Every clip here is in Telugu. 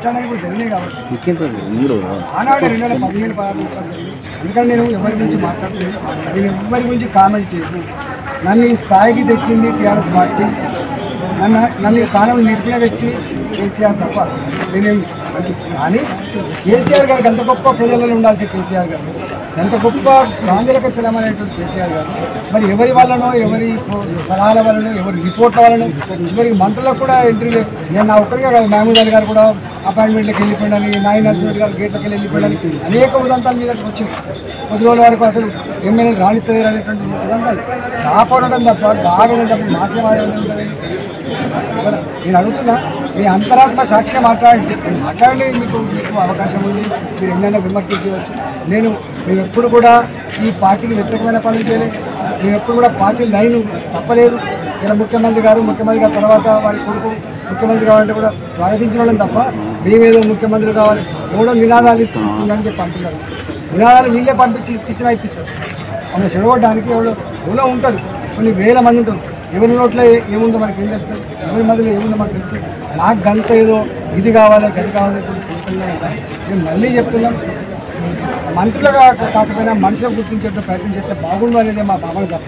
మాట్లాడడానికి కూడా జరిగినాయి కాబట్టి ఇంకెంత మూడు ఆనాడు రెండు వేల పదిహేను పదహారు జరిగింది అందుకని నేను ఎవరి గురించి మాట్లాడలేదు నేను ఎవరి గురించి కామెంట్ చేయను నన్ను ఈ స్థాయికి తెచ్చింది టీఆర్ఎస్ పార్టీ నన్ను నన్ను ఈ స్థానంలో నిలిపిన వ్యక్తి కేసీఆర్ తప్ప నేనేం కానీ కేసీఆర్ గారికి ఎంత గొప్ప ప్రజలలో ఉండాల్సిన కేసీఆర్ గారు ఎంత గొప్ప గాంధీలకు చలమైనటువంటి కేసీఆర్ గారు మరి ఎవరి వల్లనో ఎవరి సలహాల వల్లనో ఎవరి రిపోర్ట్ల వల్లనో చివరికి మంత్రులకు కూడా ఎంట్రీ లేదు నేను నా ఒక్కరిగా కాదు మహమూద్ అలీ గారు కూడా అపాయింట్మెంట్లకు వెళ్ళిపోయాడని నాయ నరసింహ గారు గేట్లకు వెళ్ళి వెళ్ళిపోయాడని అనేక ఉదంతాల మీద వచ్చింది కొద్ది రోజుల వరకు అసలు ఎమ్మెల్యే రాణిత్తలేరు అనేటువంటి ఉదంతాలు కాపాడడం తప్ప బాగా తప్ప మాట్లాడే ఇవాళ నేను అడుగుతున్నా మీ అంతరాత్మ సాక్షిగా మాట్లాడండి మీరు మాట్లాడండి మీకు మీకు అవకాశం ఉంది మీరు ఎన్నైనా విమర్శించవచ్చు నేను మేము ఎప్పుడు కూడా ఈ పార్టీకి వ్యతిరేకమైన పనులు చేయలేదు మేము ఎప్పుడు కూడా పార్టీ లైన్ తప్పలేదు ఇలా ముఖ్యమంత్రి గారు ముఖ్యమంత్రి గారి తర్వాత వారి కొడుకు ముఖ్యమంత్రి కావాలంటే కూడా స్వాగతించడం తప్ప మేమేదో ముఖ్యమంత్రి కావాలి ఎవడో నినాదాలు ఇస్తుందని చెప్పి అంటున్నారు నినాదాలు వీళ్ళే పంపించి ఇప్పించినా ఇప్పిస్తారు మన చెడగొట్టడానికి ఎవడో ఎవరో ఉంటారు కొన్ని వేల మంది ఉంటారు ఎవరి నోట్లో ఏ- ఏముందో మనకి ఏం తెలుస్తుంది ఎవరి మధ్యలో ఏముందో మనకు తెలుస్తుంది నాకు గంత ఏదో ఇది కావాలి గది కావాలి మేము మళ్ళీ చెప్తున్నాం మంత్రులుగా కాకపోయినా మనుషులు గుర్తించేట్టు ప్రయత్నం చేస్తే బాగుండు అనేది మా భావన తప్ప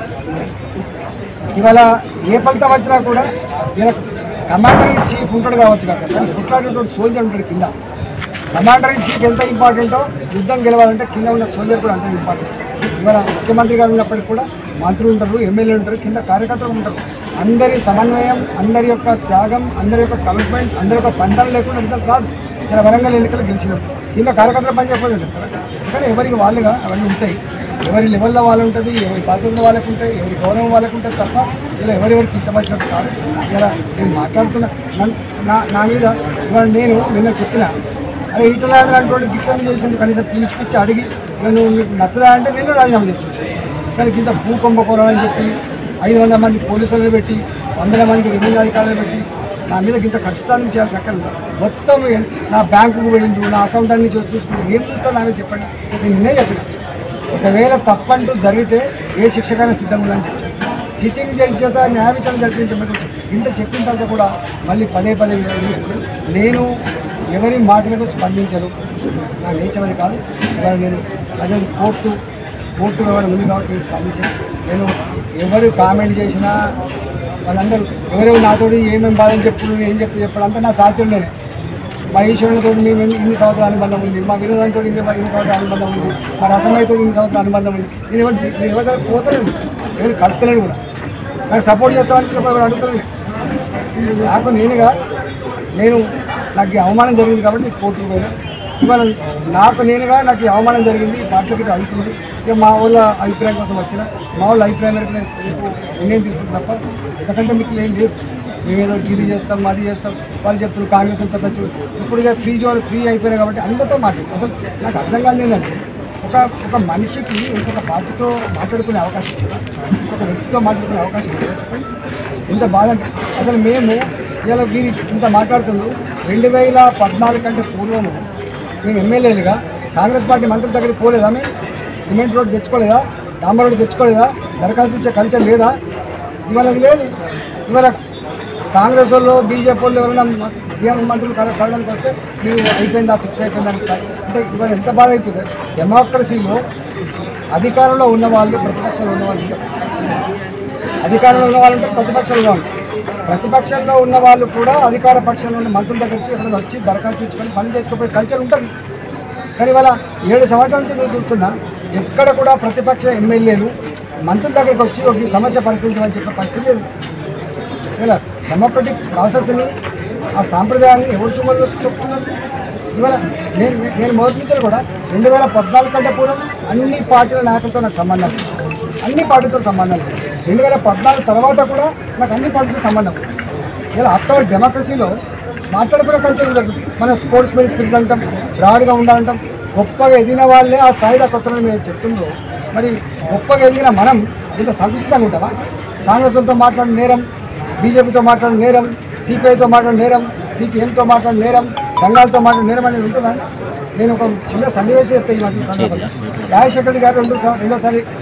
ఇవాళ ఏ ఫలితం వచ్చినా కూడా ఇలా కమాండర్ ఇన్ చీఫ్ ఉంటాడు కావచ్చు కాక కానీ కొట్లాడేటువంటి సోల్జర్ ఉంటాడు కింద కమాండర్ ఇన్ చీఫ్ ఎంత ఇంపార్టెంటో యుద్ధం గెలవాలంటే కింద ఉన్న సోల్జర్ కూడా అంతే ఇంపార్టెంట్ ఇవాళ ముఖ్యమంత్రి గారు ఉన్నప్పటికీ కూడా మంత్రులు ఉంటారు ఎమ్మెల్యేలు ఉంటారు కింద కార్యకర్తలు ఉంటారు అందరి సమన్వయం అందరి యొక్క త్యాగం అందరి యొక్క కమిట్మెంట్ అందరి యొక్క పంటలు లేకుండా రిజల్ట్ రాదు ఇలా వరంగల్ ఎన్నికలు గెలిచినాం కింద కార్యకర్తలు పని చెప్పలేదు కదా కానీ ఎవరికి వాళ్ళుగా అవన్నీ ఉంటాయి ఎవరి లెవెల్లో వాళ్ళు ఉంటుంది ఎవరి బాధ్యతలు వాళ్ళకు ఉంటాయి ఎవరి గౌరవం వాళ్ళకు ఉంటుంది తప్ప ఇలా ఎవరెవరికి ఇచ్చవచ్చినట్టు కాదు ఇలా నేను మాట్లాడుతున్నా నన్ను నా నా మీద ఇవాళ నేను నిన్న చెప్పిన అరే ఈటలాగా అటువంటి భిక్షం చేసింది కనీసం తీసుకొచ్చి అడిగి నేను మీకు నచ్చదా అంటే నేను రాజీనామా చేస్తాను కానీ కింద భూకంపకోరం అని చెప్పి ఐదు వందల మంది పోలీసులను పెట్టి వందల మంది రెవెన్యూ అధికారులు పెట్టి నా మీద ఇంత ఖచ్చితంగా చేయాల్సి అక్కడ ఉందా మొత్తం ఎన్- నా బ్యాంకుకు వెళ్ళిండు నా అకౌంట్ అన్ని చూసి చూసుకుంటూ ఏం చూస్తాను నాకు చెప్పండి నేను నిన్నే చెప్పిన ఒకవేళ తప్పంటూ జరిగితే ఏ శిక్షకైనా సిద్ధంగా ఉందని చెప్పాను సిట్టింగ్ జడ్జి చేత న్యాయ విచారణ జరిపించమని చెప్పి ఇంత చెప్పిన తర్వాత కూడా మళ్ళీ పదే పదే చెప్పాను. నేను ఎవరి మాటలకు స్పందించను నా నేచర్ అది కాదు ఇవాళ నేను అదే కోర్టు కోర్టు ఎవరు ఉంది కాబట్టి నేను స్పందించాను నేను ఎవరు కామెంట్ చేసినా వాళ్ళందరూ ఎవరెవరు నాతోటి ఏమేమి బాధని చెప్పు ఏం చెప్తే చెప్పడం అంతా నా సాధ్యంలోనే మా ఈశ్వరులతో మేము ఎన్ని ఇన్ని సంవత్సరాల అనుబంధం ఉంది మా వినోదంతో ఇన్ని ఇన్ని సంవత్సరాల అనుబంధం ఉంది మా రసమయ్యతో ఇన్ని సంవత్సరాల అనుబంధం ఉంది నేను ఎవరు నేను ఎవరి దగ్గర పోతలేదు ఎవరు కలుపుతలేను కూడా నాకు సపోర్ట్ చేస్తామని చెప్పి ఎవరు అడుగుతలేదు నాకు నేనుగా నేను నాకు ఈ అవమానం జరిగింది కాబట్టి నేను కోర్టుకు పోయినా ఇవాళ నాకు నేనుగా నాకు ఈ అవమానం జరిగింది ఈ పార్టీకి అవుతుంది ఇక మా వాళ్ళ అభిప్రాయం కోసం వచ్చిన మా వాళ్ళ అభిప్రాయం మేరకు నేను మీకు నిర్ణయం తీసుకుంటాను తప్ప అంతకంటే మీకు ఏం లేదు మేమేదో ఇది చేస్తాం అది చేస్తాం వాళ్ళు చెప్తున్నారు కాంగ్రెస్ అంతా ఖర్చు ఇప్పుడు ఇక ఫ్రీ జోన్ ఫ్రీ అయిపోయినాయి కాబట్టి అందరితో మాట్లాడు అసలు నాకు అర్థం కాదు ఏంటంటే ఒక ఒక మనిషికి ఇంకొక పార్టీతో మాట్లాడుకునే అవకాశం ఉంటుందా ఒక వ్యక్తితో మాట్లాడుకునే అవకాశం ఉంటుందా చెప్పండి ఎంత బాధ అంటే అసలు మేము ఇలా వీరి ఇంత మాట్లాడుతుంది రెండు వేల పద్నాలుగు కంటే పూర్వము మేము ఎమ్మెల్యేలుగా కాంగ్రెస్ పార్టీ మంత్రుల దగ్గరికి పోలేదా మేము సిమెంట్ రోడ్ తెచ్చుకోలేదా డాంబర్ రోడ్ తెచ్చుకోలేదా దరఖాస్తు ఇచ్చే కల్చర్ లేదా ఇవాళ అది లేదు ఇవాళ కాంగ్రెస్ వాళ్ళు బీజేపీ వాళ్ళు ఎవరైనా సీఎం మంత్రులు కల కలవడానికి వస్తే మీరు అయిపోయిందా ఫిక్స్ అయిపోయిందా అని స్థాయి అంటే ఇవాళ ఎంత బాధ అయిపోతుంది డెమోక్రసీలో అధికారంలో ఉన్న వాళ్ళు ప్రతిపక్షంలో ఉన్న వాళ్ళు ఉంటారు. అధికారంలో ఉన్న వాళ్ళు ఉంటారు ప్రతిపక్షంలో ఉంటారు ప్రతిపక్షంలో ఉన్న వాళ్ళు కూడా అధికార పక్షంలో ఉన్న మంత్రుల దగ్గరికి ఎక్కడ వచ్చి దరఖాస్తు ఇచ్చుకొని పని చేసుకోపోయే కల్చర్ ఉంటుంది కానీ ఇవాళ ఏడు సంవత్సరాల నుంచి నేను చూస్తున్నా ఎక్కడ కూడా ప్రతిపక్ష ఎమ్మెల్యేలు మంత్రుల దగ్గరికి వచ్చి ఒక ఈ సమస్య పరిష్కరించమని చెప్పే పరిస్థితి లేదు ఇలా డెమోక్రటిక్ ప్రాసెస్ని ఆ సాంప్రదాయాన్ని ఎవరు తుమ్మలు చెప్తున్నారు ఇవాళ నేను నేను మొదటి నుంచి కూడా రెండు వేల పద్నాలుగు కంటే పూర్వం అన్ని పార్టీల నాయకులతో నాకు సంబంధం లేదు. అన్ని పార్టీలతో సంబంధం లేదు రెండు వేల పద్నాలుగు తర్వాత కూడా నాకు అన్ని పార్టీలతో సంబంధం ఉంది. ఇలా ఆఫ్టర్ డెమోక్రసీలో మాట్లాడుకునే కల్చర్ ఉండదు మన స్పోర్ట్స్ మెన్ స్పిరిట్ అంటాం బ్రాడ్గా ఉండాలంటాం గొప్పగా ఎదిగిన వాళ్ళే ఆ స్థాయి దాకా వస్తారని మీరు చెప్తుండ్రు మరి గొప్పగా ఎదిగిన మనం ఇంత సంకుచితంగా ఉంటామా కాంగ్రెస్తో మాట్లాడిన నేరం బీజేపీతో మాట్లాడిన నేరం సిపిఐతో మాట్లాడిన నేరం సిపిఎంతో మాట్లాడిన నేరం సంఘాలతో మాట్లాడిన నేరం అనేది ఉంటుందా నేను ఒక చిన్న సన్నివేశం చెప్తే ఈ మధ్య సందర్భంగా రాజశేఖర్ రెడ్డి గారు రెండు సా- రెండోసారి